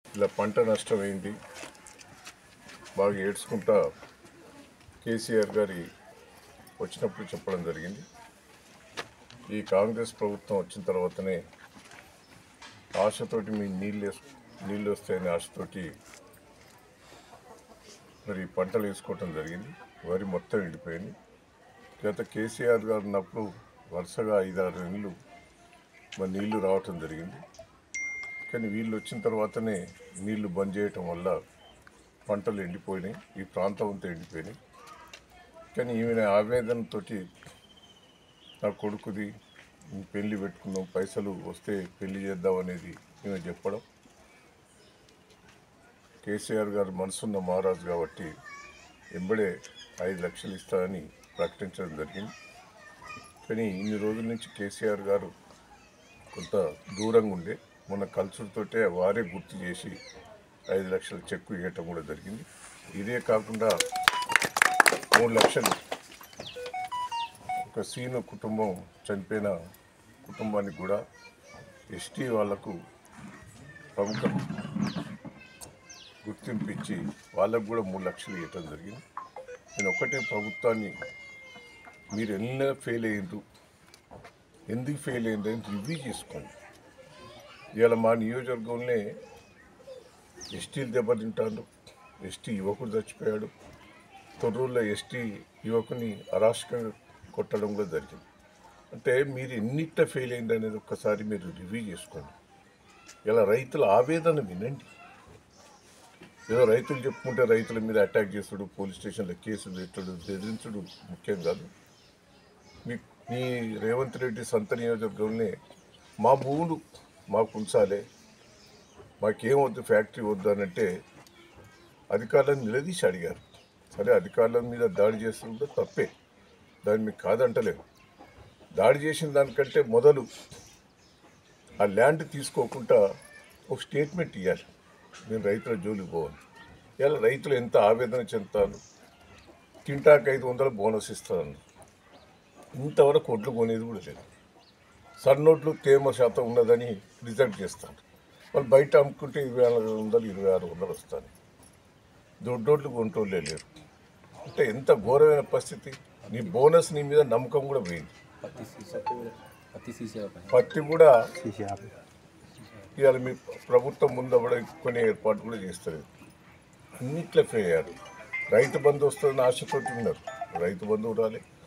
ఇలా పంట నష్టమైంది బాగా ఏడ్చుకుంటా కేసీఆర్ గారి వచ్చినప్పుడు చెప్పడం జరిగింది ఈ కాంగ్రెస్ ప్రభుత్వం వచ్చిన తర్వాతనే ఆశతోటి మీ నీళ్ళు వేసు నీళ్ళు వస్తాయనే ఆశతోటి మరి పంటలు వేసుకోవటం జరిగింది వరి మొత్తం ఎండిపోయింది గత కేసీఆర్ గారు ఉన్నప్పుడు వరుసగా ఐదారు నెలలు మరి నీళ్లు రావటం జరిగింది కానీ వీళ్ళు వచ్చిన తర్వాతనే నీళ్లు బంద్ చేయటం వల్ల పంటలు ఎండిపోయినాయి ఈ ప్రాంతం అంతా ఎండిపోయినాయి కానీ ఈమె ఆవేదనతోటి నా కొడుకుది పెళ్లి పెట్టుకున్నాం పైసలు వస్తే పెళ్లి చేద్దాం అనేది ఈమె చెప్పడం కేసీఆర్ గారు మనసున్న మహారాజు కాబట్టి ఎంబడే ఐదు లక్షలు ఇస్తానని ప్రకటించడం జరిగింది కానీ ఇన్ని రోజుల నుంచి కేసీఆర్ గారు కొంత దూరంగా ఉండే మొన్న కల్చర్తోటే వారే గుర్తు చేసి ఐదు లక్షల చెక్కు ఇవ్వటం కూడా జరిగింది ఇదే కాకుండా మూడు లక్షలు ఒక సీను కుటుంబం చనిపోయిన కుటుంబానికి కూడా ఎస్టీ వాళ్లకు ప్రముఖ గుర్తింపు ఇచ్చి వాళ్ళకు కూడా మూడు లక్షలు ఇవ్వటం జరిగింది నేను ఒకటే ప్రభుత్వాన్ని మీరు ఎన్న ఫెయిల్ అయ్యిండ్రు ఎందుకు ఫెయిల్ అయిందని రివ్యూ చేసుకోండి ఇవాళ మా నియోజకవర్గంలో ఎస్టీలు దెబ్బతింటారు ఎస్టీ యువకుడు చచ్చిపోయాడు తొర్రూరులో ఎస్టీ యువకుని అరాష్కంగా కొట్టడం కూడా జరిగింది అంటే మీరు ఎన్నిట్ట ఫెయిల్ అయింది అనేది ఒక్కసారి మీరు రివ్యూ చేసుకోండి ఇలా రైతుల ఆవేదన వినండి ఏదో రైతులు చెప్పుకుంటే రైతుల మీద అటాక్ చేసుడు పోలీస్ స్టేషన్లో కేసులు పెట్టడు బెదిరించడు ముఖ్యం కాదు మీ మీ రేవంత్ రెడ్డి సొంత నియోజకవర్గంలో మా భూములు మాకు ఉంచాలి మాకేం వద్దు ఫ్యాక్టరీ వద్దు అని అంటే అధికారులను నిలదీసి అడిగారు సరే అధికారుల మీద దాడి చేస్తుంటే తప్పే దాన్ని మీకు కాదంటలేదు దాడి చేసిన దానికంటే మొదలు ఆ ల్యాండ్ తీసుకోకుండా ఒక స్టేట్మెంట్ ఇవ్వాలి నేను రైతుల జోలికి పోవాలి ఇలా రైతులు ఎంత ఆవేదన చెందుతారు కింటాకు ఐదు వందలు బోనస్ ఇస్తాను ఇంతవరకు ఒడ్లు కొనేది కూడా లేదు సన్నోట్లు తేమ శాతం ఉన్నదని రిజెక్ట్ చేస్తాను వాళ్ళు బయట అమ్ముకుంటే ఇరవై నాలుగు వందలు ఇరవై ఆరు వందలు వస్తాయి దొడ్డోట్లు కొంటోళ్ళే లేరు అంటే ఎంత ఘోరమైన పరిస్థితి నీ బోనస్ నీ మీద నమ్మకం కూడా పోయింది పత్తి సీసా పత్తి సీసా పైన పత్తి కూడా ఇవాళ మీ ప్రభుత్వం ముందు కూడా కొన్ని ఏర్పాటు కూడా చేస్తారు అన్నిట్లో ఫెయిల్ అయ్యారు రైతు బంధు వస్తుందని ఆశతోటి ఉన్నారు రైతు బంధు రాలే